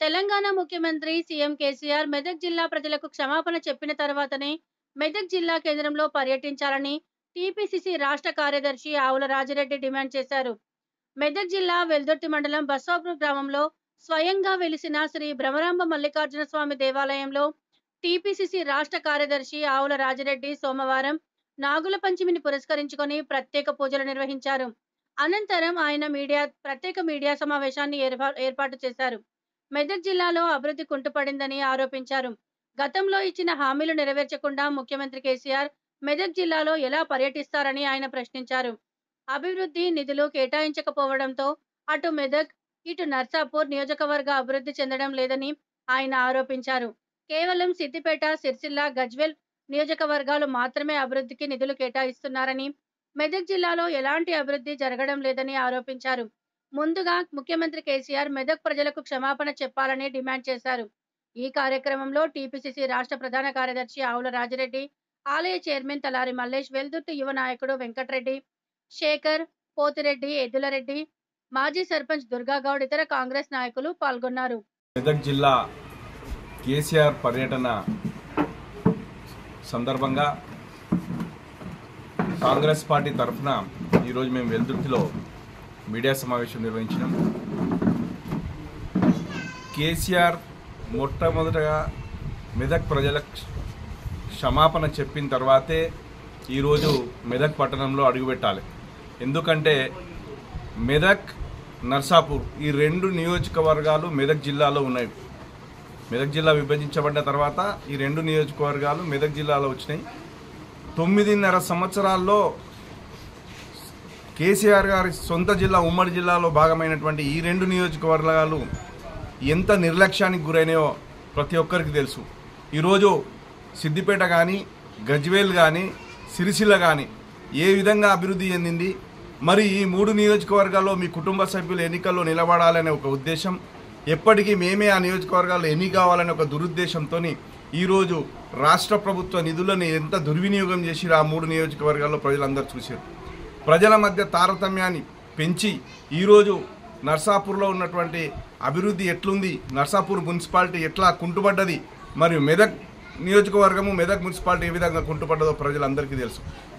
తెలంగాణ ముఖ్యమంత్రి సీఎం కేసీఆర్ మెదక్ జిల్లా ప్రజలకు క్షమాపణ చెప్పిన తర్వాతనే మెదక్ జిల్లా కేంద్రంలో పర్యటించాలని టీపీసీసీ రాష్ట్ర కార్యదర్శి ఆవుల రాజిరెడ్డి డిమాండ్ చేశారు మెదక్ జిల్లా వెల్దుర్తి మండలం బస్వాపూర్ గ్రామంలో స్వయంగా వెలిసిన శ్రీ భ్రమరాంబ మల్లికార్జున స్వామి దేవాలయంలో టీపీసీసీ రాష్ట్ర కార్యదర్శి ఆవుల రాజిరెడ్డి సోమవారం నాగుల పంచమిని పురస్కరించుకొని ప్రత్యేక పూజలు నిర్వహించారు అనంతరం ఆయన మీడియా ప్రత్యేక మీడియా సమావేశాన్ని ఏర్పా- ఏర్పాటు చేశారు మెదక్ జిల్లాలో అభివృద్ధి కుంటుపడిందని ఆరోపించారు గతంలో ఇచ్చిన హామీలు నెరవేర్చకుండా ముఖ్యమంత్రి కేసీఆర్ మెదక్ జిల్లాలో ఎలా పర్యటిస్తారని ఆయన ప్రశ్నించారు అభివృద్ధి నిధులు కేటాయించకపోవడంతో అటు మెదక్ ఇటు నర్సాపూర్ నియోజకవర్గ అభివృద్ధి చెందడం లేదని ఆయన ఆరోపించారు కేవలం సిద్దిపేట సిరిసిల్ల గజ్వెల్ నియోజకవర్గాలు మాత్రమే అభివృద్ధికి నిధులు కేటాయిస్తున్నారని మెదక్ జిల్లాలో ఎలాంటి అభివృద్ధి జరగడం లేదని ఆరోపించారు ముందుగా ముఖ్యమంత్రి కేసీఆర్ మెదక్ ప్రజలకు క్షమాపణ చెప్పాలని డిమాండ్ చేశారు ఈ కార్యక్రమంలో టీపీసీసీ రాష్ట్ర ప్రధాన కార్యదర్శి ఆవుల రాజిరెడ్డి ఆలయ చైర్మన్ తలారి మల్లేష్ వెల్దుర్తి యువ నాయకుడు వెంకటరెడ్డి శేఖర్ పోతిరెడ్డి ఎద్దులరెడ్డి మాజీ సర్పంచ్ దుర్గాగౌడ్ ఇతర కాంగ్రెస్ నాయకులు పాల్గొన్నారు మెదక్ జిల్లా కేసీఆర్ పర్యటన సందర్భంగా కాంగ్రెస్ పార్టీ తరఫున ఈరోజు మేము వెల్దుర్తిలో మీడియా సమావేశం నిర్వహించినాం కేసీఆర్ మొట్టమొదటగా మెదక్ ప్రజలకు క్షమాపణ చెప్పిన తర్వాతే ఈరోజు మెదక్ పట్టణంలో అడుగుపెట్టాలి ఎందుకంటే మెదక్ నర్సాపూర్ ఈ రెండు నియోజకవర్గాలు మెదక్ జిల్లాలో ఉన్నాయి మెదక్ జిల్లా విభజించబడ్డ తర్వాత ఈ రెండు నియోజకవర్గాలు మెదక్ జిల్లాలో వచ్చినాయి తొమ్మిదిన్నర సంవత్సరాల్లో కేసీఆర్ గారి సొంత జిల్లా ఉమ్మడి జిల్లాలో భాగమైనటువంటి ఈ రెండు నియోజకవర్గాలు ఎంత నిర్లక్ష్యానికి గురైనాయో ప్రతి ఒక్కరికి తెలుసు ఈరోజు సిద్దిపేట కానీ గజ్వేల్ కానీ సిరిసిల్ల కానీ ఏ విధంగా అభివృద్ధి చెందింది మరి ఈ మూడు నియోజకవర్గాల్లో మీ కుటుంబ సభ్యులు ఎన్నికల్లో నిలబడాలనే ఒక ఉద్దేశం ఎప్పటికీ మేమే ఆ నియోజకవర్గాల్లో ఎన్ని కావాలనే ఒక దురుద్దేశంతో ఈరోజు రాష్ట్ర ప్రభుత్వ నిధులను ఎంత దుర్వినియోగం చేసి ఆ మూడు నియోజకవర్గాల్లో ప్రజలందరూ చూశారు ప్రజల మధ్య తారతమ్యాన్ని పెంచి ఈరోజు నర్సాపూర్లో ఉన్నటువంటి అభివృద్ధి ఎట్లుంది నర్సాపూర్ మున్సిపాలిటీ ఎట్లా కుంటుపడ్డది మరియు మెదక్ నియోజకవర్గము మెదక్ మున్సిపాలిటీ ఏ విధంగా కుంటుపడ్డదో ప్రజలందరికీ తెలుసు